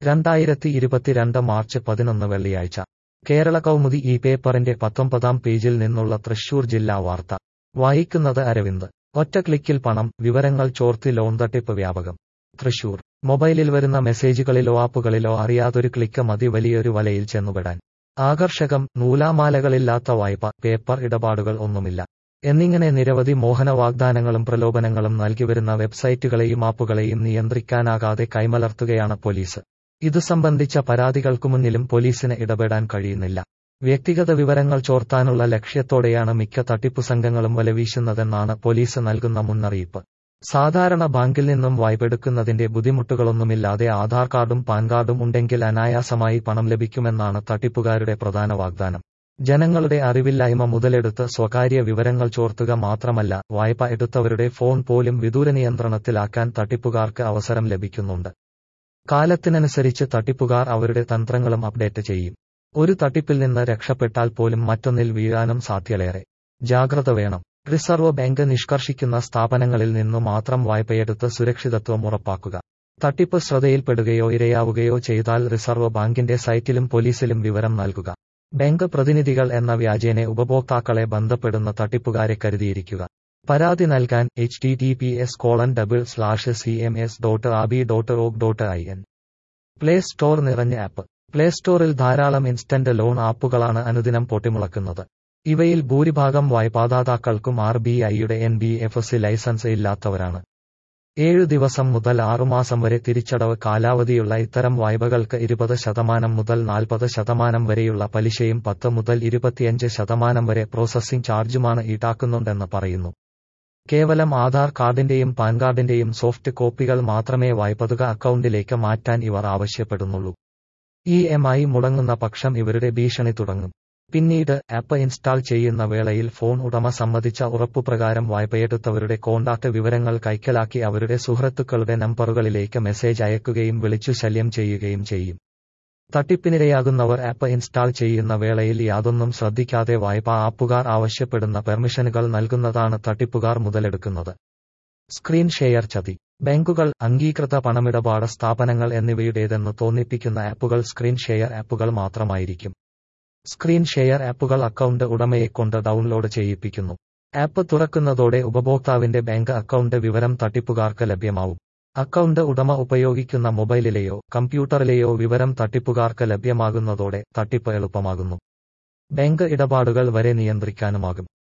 രണ്ടായിരത്തി ഇരുപത്തിരണ്ട് മാർച്ച് പതിനൊന്ന് വെള്ളിയാഴ്ച കേരള കൗമുദി ഈ പേപ്പറിന്റെ പത്തൊമ്പതാം പേജിൽ നിന്നുള്ള തൃശൂർ ജില്ലാ വാർത്ത വായിക്കുന്നത് അരവിന്ദ് ഒറ്റ ക്ലിക്കിൽ പണം വിവരങ്ങൾ ചോർത്തി ലോൺ തട്ടിപ്പ് വ്യാപകം തൃശൂർ മൊബൈലിൽ വരുന്ന മെസ്സേജുകളിലോ ആപ്പുകളിലോ അറിയാതൊരു ക്ലിക്ക് മതി വലിയൊരു വലയിൽ ചെന്നുപെടാൻ ആകർഷകം നൂലാമാലകളില്ലാത്ത വായ്പ പേപ്പർ ഇടപാടുകൾ ഒന്നുമില്ല എന്നിങ്ങനെ നിരവധി മോഹന വാഗ്ദാനങ്ങളും പ്രലോഭനങ്ങളും നൽകിവരുന്ന വെബ്സൈറ്റുകളെയും ആപ്പുകളെയും നിയന്ത്രിക്കാനാകാതെ കൈമലർത്തുകയാണ് പോലീസ് ഇതു സംബന്ധിച്ച പരാതികൾക്കു മുന്നിലും പോലീസിന് ഇടപെടാൻ കഴിയുന്നില്ല വ്യക്തിഗത വിവരങ്ങൾ ചോർത്താനുള്ള ലക്ഷ്യത്തോടെയാണ് മിക്ക തട്ടിപ്പു സംഘങ്ങളും വലവീശുന്നതെന്നാണ് പോലീസ് നൽകുന്ന മുന്നറിയിപ്പ് സാധാരണ ബാങ്കിൽ നിന്നും വായ്പെടുക്കുന്നതിന്റെ ബുദ്ധിമുട്ടുകളൊന്നുമില്ലാതെ ആധാർ കാർഡും പാൻ കാർഡും ഉണ്ടെങ്കിൽ അനായാസമായി പണം ലഭിക്കുമെന്നാണ് തട്ടിപ്പുകാരുടെ പ്രധാന വാഗ്ദാനം ജനങ്ങളുടെ അറിവില്ലായ്മ മുതലെടുത്ത് സ്വകാര്യ വിവരങ്ങൾ ചോർത്തുക മാത്രമല്ല വായ്പ എടുത്തവരുടെ ഫോൺ പോലും വിദൂര നിയന്ത്രണത്തിലാക്കാൻ തട്ടിപ്പുകാർക്ക് അവസരം ലഭിക്കുന്നുണ്ട് കാലത്തിനനുസരിച്ച് തട്ടിപ്പുകാർ അവരുടെ തന്ത്രങ്ങളും അപ്ഡേറ്റ് ചെയ്യും ഒരു തട്ടിപ്പിൽ നിന്ന് രക്ഷപ്പെട്ടാൽ പോലും മറ്റൊന്നിൽ വീഴാനും സാധ്യതയേറെ ജാഗ്രത വേണം റിസർവ് ബാങ്ക് നിഷ്കർഷിക്കുന്ന സ്ഥാപനങ്ങളിൽ നിന്നു മാത്രം വായ്പയെടുത്ത് സുരക്ഷിതത്വം ഉറപ്പാക്കുക തട്ടിപ്പ് ശ്രദ്ധയിൽപ്പെടുകയോ ഇരയാവുകയോ ചെയ്താൽ റിസർവ് ബാങ്കിന്റെ സൈറ്റിലും പോലീസിലും വിവരം നൽകുക ബാങ്ക് പ്രതിനിധികൾ എന്ന വ്യാജേനെ ഉപഭോക്താക്കളെ ബന്ധപ്പെടുന്ന തട്ടിപ്പുകാരെ കരുതിയിരിക്കുക പരാതി നൽകാൻ H T T P S colon double slash C M S dot RBI dot org dot I N Play Store നിറഞ്ഞ ആപ്പ് പ്ലേ സ്റ്റോറിൽ ധാരാളം ഇൻസ്റ്റന്റ് ലോൺ ആപ്പുകളാണ് അനുദിനം പൊട്ടിമുളക്കുന്നത് ഇവയിൽ ഭൂരിഭാഗം വായ്പാദാതാക്കൾക്കും ആർ ബി ഐയുടെ N B F S licence ഇല്ലാത്തവരാണ് ഏഴു ദിവസം മുതൽ ആറുമാസം വരെ തിരിച്ചടവ് കാലാവധിയുള്ള ഇത്തരം വായ്പകൾക്ക് ഇരുപത് ശതമാനം മുതൽ നാൽപ്പത് ശതമാനം വരെയുള്ള പലിശയും പത്ത് മുതൽ ഇരുപത്തിയഞ്ച് ശതമാനം വരെ പ്രോസസ്സിംഗ് ചാർജുമാണ് ഈടാക്കുന്നുണ്ടെന്ന് പറയുന്നു കേവലം ആധാർ കാർഡിന്റെയും പാൻ കാർഡിന്റെയും സോഫ്റ്റ് കോപ്പികൾ മാത്രമേ വായ്പതുക അക്കൗണ്ടിലേക്ക് മാറ്റാൻ ഇവർ ആവശ്യപ്പെടുന്നുള്ളൂ ഇ എം ഐ മുടങ്ങുന്ന പക്ഷം ഇവരുടെ ഭീഷണി തുടങ്ങും പിന്നീട് ആപ്പ് ഇൻസ്റ്റാൾ ചെയ്യുന്ന വേളയിൽ ഫോൺ ഉടമ സമ്മതിച്ച ഉറപ്പുപ്രകാരം വായ്പയെടുത്തവരുടെ കോണ്ടാക്ട് വിവരങ്ങൾ കൈക്കലാക്കി അവരുടെ സുഹൃത്തുക്കളുടെ നമ്പറുകളിലേക്ക് മെസ്സേജ് അയക്കുകയും വിളിച്ചു ശല്യം ചെയ്യുകയും ചെയ്യും തട്ടിപ്പിനിരയാകുന്നവർ ആപ്പ് ഇൻസ്റ്റാൾ ചെയ്യുന്ന വേളയിൽ യാതൊന്നും ശ്രദ്ധിക്കാതെ വായ്പാ ആപ്പുകാർ ആവശ്യപ്പെടുന്ന പെർമിഷനുകൾ നൽകുന്നതാണ് തട്ടിപ്പുകാർ മുതലെടുക്കുന്നത് സ്ക്രീൻ ഷെയർ ചതി ബാങ്കുകൾ അംഗീകൃത പണമിടപാട് സ്ഥാപനങ്ങൾ എന്നിവയുടേതെന്ന് തോന്നിപ്പിക്കുന്ന ആപ്പുകൾ സ്ക്രീൻ ഷെയർ ആപ്പുകൾ മാത്രമായിരിക്കും സ്ക്രീൻ ഷെയർ ആപ്പുകൾ അക്കൗണ്ട് ഉടമയെക്കൊണ്ട് ഡൗൺലോഡ് ചെയ്യിപ്പിക്കുന്നു ആപ്പ് തുറക്കുന്നതോടെ ഉപഭോക്താവിന്റെ ബാങ്ക് അക്കൗണ്ട് വിവരം തട്ടിപ്പുകാർക്ക് ലഭ്യമാവും അക്കൗണ്ട് ഉടമ ഉപയോഗിക്കുന്ന മൊബൈലിലെയോ കമ്പ്യൂട്ടറിലെയോ വിവരം തട്ടിപ്പുകാർക്ക് ലഭ്യമാകുന്നതോടെ തട്ടിപ്പ് എളുപ്പമാകുന്നു ബാങ്ക് ഇടപാടുകൾ വരെ നിയന്ത്രിക്കാനുമാകും